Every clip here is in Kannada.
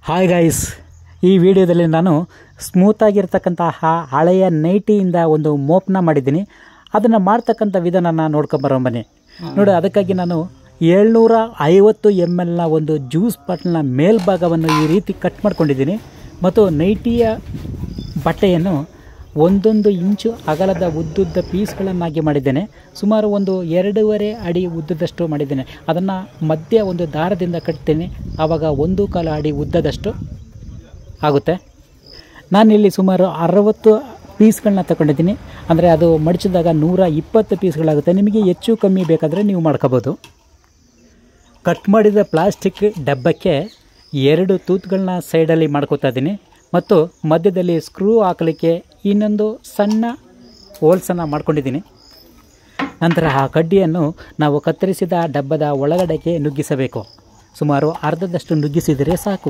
ಹಾಯ್ ಗೈಸ್ ಈ ವಿಡಿಯೋದಲ್ಲಿ ನಾನು ಸ್ಮೂತಾಗಿರ್ತಕ್ಕಂತಹ ಹಳೆಯ ನೈಟಿಯಿಂದ ಒಂದು ಮೋಪ್ನ ಮಾಡಿದ್ದೀನಿ ಅದನ್ನು ಮಾಡ್ತಕ್ಕಂಥ ವಿಧಾನನ ನೋಡ್ಕೊಂಬರೋ ಬನ್ನಿ ನೋಡಿ ಅದಕ್ಕಾಗಿ ನಾನು ಏಳ್ನೂರ ಐವತ್ತು ಎಮ್ ಎಲ್ನ ಒಂದು ಜ್ಯೂಸ್ ಬಾಟ್ಲ್ನ ಮೇಲ್ಭಾಗವನ್ನು ಈ ರೀತಿ ಕಟ್ ಮಾಡ್ಕೊಂಡಿದ್ದೀನಿ ಮತ್ತು ನೈಟಿಯ ಬಟ್ಟೆಯನ್ನು ಒಂದೊಂದು ಇಂಚು ಅಗಲದ ಉದ್ದುದ್ದ ಪೀಸ್ಗಳನ್ನಾಗಿ ಮಾಡಿದ್ದೇನೆ ಸುಮಾರು ಒಂದು ಎರಡೂವರೆ ಅಡಿ ಉದ್ದದಷ್ಟು ಮಾಡಿದ್ದೇನೆ ಅದನ್ನು ಮಧ್ಯ ಒಂದು ದಾರದಿಂದ ಕಟ್ತೇನೆ ಆವಾಗ ಒಂದು ಕಾಲು ಅಡಿ ಉದ್ದದಷ್ಟು ಆಗುತ್ತೆ ನಾನಿಲ್ಲಿ ಸುಮಾರು ಅರವತ್ತು ಪೀಸ್ಗಳನ್ನ ತಗೊಂಡಿದ್ದೀನಿ ಅಂದರೆ ಅದು ಮಡಚಿದಾಗ ನೂರ ಇಪ್ಪತ್ತು ಪೀಸ್ಗಳಾಗುತ್ತೆ ನಿಮಗೆ ಹೆಚ್ಚು ಕಮ್ಮಿ ಬೇಕಾದರೆ ನೀವು ಮಾಡ್ಕೋಬೋದು ಕಟ್ ಮಾಡಿದ ಪ್ಲಾಸ್ಟಿಕ್ ಡಬ್ಬಕ್ಕೆ ಎರಡು ತೂತುಗಳನ್ನ ಸೈಡಲ್ಲಿ ಮಾಡ್ಕೋತಾ ಇದ್ದೀನಿ ಮತ್ತು ಮಧ್ಯದಲ್ಲಿ ಸ್ಕ್ರೂ ಹಾಕಲಿಕ್ಕೆ ಇನ್ನೊಂದು ಸಣ್ಣ ಹೋಲ್ಸನ್ನು ಮಾಡ್ಕೊಂಡಿದ್ದೀನಿ ನಂತರ ಆ ಕಡ್ಡಿಯನ್ನು ನಾವು ಕತ್ತರಿಸಿದ ಡಬ್ಬದ ಒಳಗಡೆಗೆ ನುಗ್ಗಿಸಬೇಕು ಸುಮಾರು ಅರ್ಧದಷ್ಟು ನುಗ್ಗಿಸಿದರೆ ಸಾಕು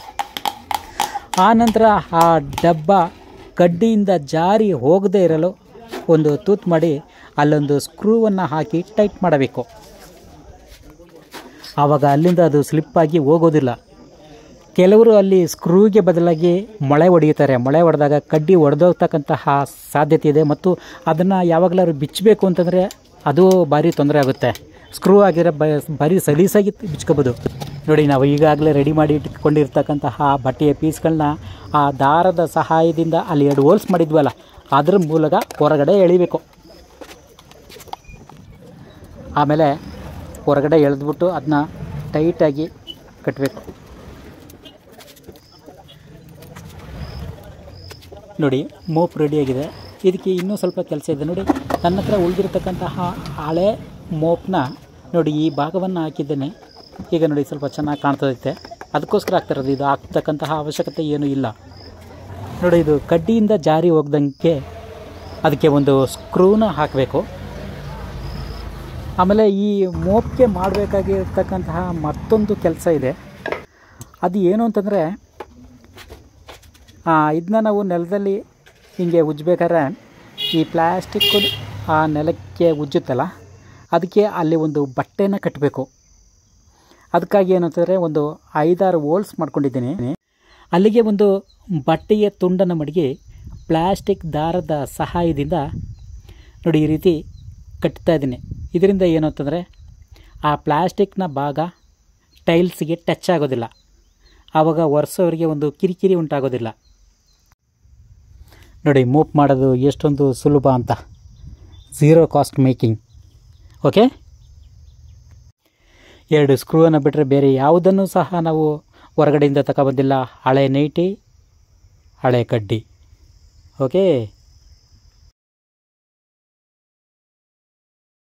ಆ ನಂತರ ಆ ಡಬ್ಬ ಕಡ್ಡಿಯಿಂದ ಜಾರಿ ಹೋಗದೇ ಇರಲು ಒಂದು ತೂತ್ ಮಾಡಿ ಅಲ್ಲೊಂದು ಸ್ಕ್ರೂವನ್ನು ಹಾಕಿ ಟೈಟ್ ಮಾಡಬೇಕು ಆವಾಗ ಅಲ್ಲಿಂದ ಅದು ಸ್ಲಿಪ್ಪಾಗಿ ಹೋಗೋದಿಲ್ಲ ಕೆಲವರು ಅಲ್ಲಿ ಸ್ಕ್ರೂಗೆ ಬದಲಾಗಿ ಮೊಳೆ ಹೊಡೆಯುತ್ತಾರೆ ಮೊಳೆ ಹೊಡೆದಾಗ ಕಡ್ಡಿ ಒಡೆದೋಗ್ತಕ್ಕಂತಹ ಸಾಧ್ಯತೆ ಇದೆ ಮತ್ತು ಅದನ್ನು ಯಾವಾಗಲಾದ್ರು ಬಿಚ್ಚಬೇಕು ಅಂತಂದರೆ ಅದು ಭಾರಿ ತೊಂದರೆ ಆಗುತ್ತೆ ಸ್ಕ್ರೂ ಆಗಿರೋ ಬ ಭಾರಿ ಸಲೀಸಾಗಿ ಬಿಚ್ಕೋಬೋದು ನೋಡಿ ನಾವು ಈಗಾಗಲೇ ರೆಡಿ ಮಾಡಿ ಇಟ್ಕೊಂಡಿರ್ತಕ್ಕಂತಹ ಬಟ್ಟೆಯ ಪೀಸ್ಗಳನ್ನ ಆ ದಾರದ ಸಹಾಯದಿಂದ ಅಲ್ಲಿ ಎರಡು ಹೋಲ್ಸ್ ಮಾಡಿದ್ವಲ್ಲ ಅದ್ರ ಮೂಲಕ ಹೊರಗಡೆ ಎಳಿಬೇಕು ಆಮೇಲೆ ಹೊರಗಡೆ ಎಳೆದ್ಬಿಟ್ಟು ಅದನ್ನ ಟೈಟಾಗಿ ಕಟ್ಟಬೇಕು ನೋಡಿ ಮೋಪ್ ರೆಡಿಯಾಗಿದೆ ಇದಕ್ಕೆ ಇನ್ನೂ ಸ್ವಲ್ಪ ಕೆಲಸ ಇದೆ ನೋಡಿ ನನ್ನ ಹತ್ರ ಉಳಿದಿರ್ತಕ್ಕಂತಹ ಹಳೆ ಮೋಪ್ನ ನೋಡಿ ಈ ಭಾಗವನ್ನು ಹಾಕಿದ್ದೇನೆ ಈಗ ನೋಡಿ ಸ್ವಲ್ಪ ಚೆನ್ನಾಗಿ ಕಾಣ್ತದೈತೆ ಅದಕ್ಕೋಸ್ಕರ ಆಗ್ತಿರೋದು ಇದು ಹಾಕ್ತಕ್ಕಂತಹ ಅವಶ್ಯಕತೆ ಏನೂ ಇಲ್ಲ ನೋಡಿ ಇದು ಕಡ್ಡಿಯಿಂದ ಜಾರಿ ಹೋಗ್ದಂಗೆ ಅದಕ್ಕೆ ಒಂದು ಸ್ಕ್ರೂನ ಹಾಕಬೇಕು ಆಮೇಲೆ ಈ ಮೋಪ್ಗೆ ಮಾಡಬೇಕಾಗಿರ್ತಕ್ಕಂತಹ ಮತ್ತೊಂದು ಕೆಲಸ ಇದೆ ಅದು ಏನು ಅಂತಂದರೆ ಇದನ್ನ ನಾವು ನೆಲದಲ್ಲಿ ಹಿಂಗೆ ಉಜ್ಬೇಕಾದ್ರೆ ಈ ಪ್ಲ್ಯಾಸ್ಟಿಕ್ಕು ಆ ನೆಲಕ್ಕೆ ಉಜ್ಜುತ್ತಲ್ಲ ಅದಕ್ಕೆ ಅಲ್ಲಿ ಒಂದು ಬಟ್ಟೆನ ಕಟ್ಟಬೇಕು ಅದಕ್ಕಾಗಿ ಏನಂತಂದರೆ ಒಂದು ಐದಾರು ಹೋಲ್ಸ್ ಮಾಡ್ಕೊಂಡಿದ್ದೀನಿ ಅಲ್ಲಿಗೆ ಒಂದು ಬಟ್ಟೆಯ ತುಂಡನ್ನು ಮಡಗಿ ಪ್ಲ್ಯಾಸ್ಟಿಕ್ ದಾರದ ಸಹಾಯದಿಂದ ನೋಡಿ ಈ ರೀತಿ ಕಟ್ತಾ ಇದ್ದೀನಿ ಇದರಿಂದ ಏನು ಅಂತಂದರೆ ಆ ಪ್ಲ್ಯಾಸ್ಟಿಕ್ನ ಭಾಗ ಟೈಲ್ಸ್ಗೆ ಟಚ್ ಆಗೋದಿಲ್ಲ ಆವಾಗ ಒರೆಸೋರಿಗೆ ಒಂದು ಕಿರಿಕಿರಿ ಉಂಟಾಗೋದಿಲ್ಲ ನೋಡಿ ಮೂಪ್ ಮಾಡೋದು ಎಷ್ಟೊಂದು ಸುಲಭ ಅಂತ ಝೀರೋ ಕಾಸ್ಟ್ ಮೇಕಿಂಗ್ ಓಕೆ ಎರಡು ಸ್ಕ್ರೂವನ್ನು ಬಿಟ್ಟರೆ ಬೇರೆ ಯಾವುದನ್ನು ಸಹ ನಾವು ಹೊರಗಡೆಯಿಂದ ತಗೊಬಂದಿಲ್ಲ ಹಳೆ ನೈಟಿ ಹಳೆ ಕಡ್ಡಿ ಓಕೆ